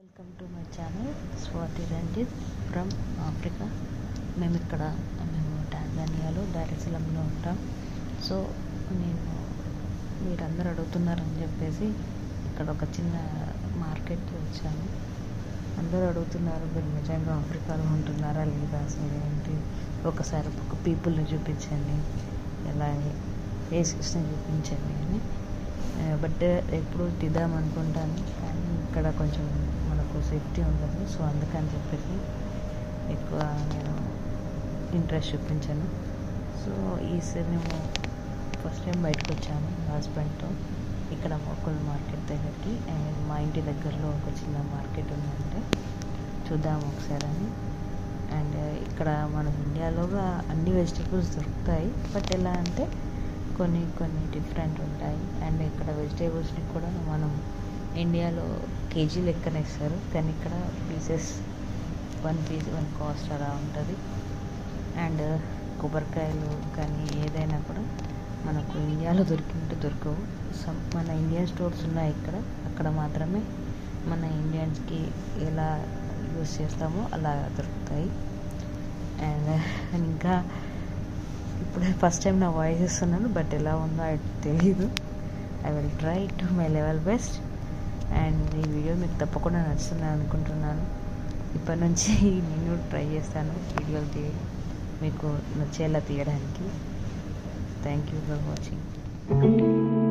welcome to my channel Swathi Ranjith from Africa మేము ఇక్కడ మేము టాంజానియాలో దారెసలంలో ఉంటాం సో నేను మీరందరూ అడుగుతున్నారని చెప్పేసి ఇక్కడ ఒక చిన్న మార్కెట్కి వచ్చాను అందరూ అడుగుతున్నారు మీరు నిజంగా ఆఫ్రికాలో ఉంటున్నారా లేదా అసలు ఏంటి ఒకసారి ఒక పీపుల్ని చూపించండి ఎలా ఫేసెస్ని చూపించండి అని బట్ ఎప్పుడు తిద్దాం అనుకుంటాను కానీ ఇక్కడ కొంచెం మనకు సేఫ్టీ ఉండదు సో అందుకని చెప్పేసి ఎక్కువ నేను ఇంట్రెస్ట్ చూపించాను సో ఈసారి మేము ఫస్ట్ టైం బయటకు వచ్చాము మా హస్బెండ్తో ఇక్కడ మొక్కల మార్కెట్ దగ్గరికి అండ్ మా ఇంటి దగ్గరలో ఒక చిన్న మార్కెట్ ఉందంటే చూద్దాం ఒకసారి అని అండ్ ఇక్కడ మన ఇండియాలోగా అన్ని వెజిటేబుల్స్ దొరుకుతాయి బట్ ఎలా అంటే కొన్ని కొన్ని డిఫరెంట్ ఉంటాయి అండ్ ఇక్కడ వెజిటేబుల్స్ని కూడా మనం ఇండియాలో కేజీ లెక్కన ఇస్తారు కానీ ఇక్కడ pieces one piece one cost అలా ఉంటుంది అండ్ కొబ్బరికాయలు కానీ ఏదైనా కూడా మనకు ఇండియాలో దొరికినట్టు దొరకవు సమ్ మన ఇండియన్ స్టోర్స్ ఉన్నాయి ఇక్కడ అక్కడ మాత్రమే మన ఇండియన్స్కి ఎలా యూస్ చేస్తామో అలా దొరుకుతాయి అండ్ ఇంకా ఇప్పుడు ఫస్ట్ టైం నా వాయిస్ ఇస్తున్నాను బట్ ఎలా ఉందో అది తెలీదు I will try to my level best and ఈ వీడియో మీకు తప్పకుండా నచ్చుతుంది అనుకుంటున్నాను ఇప్పటి నుంచి నేను ట్రై చేస్తాను వీడియోలు తీ మీకు నచ్చేలా తీయడానికి థ్యాంక్ యూ ఫర్ వాచింగ్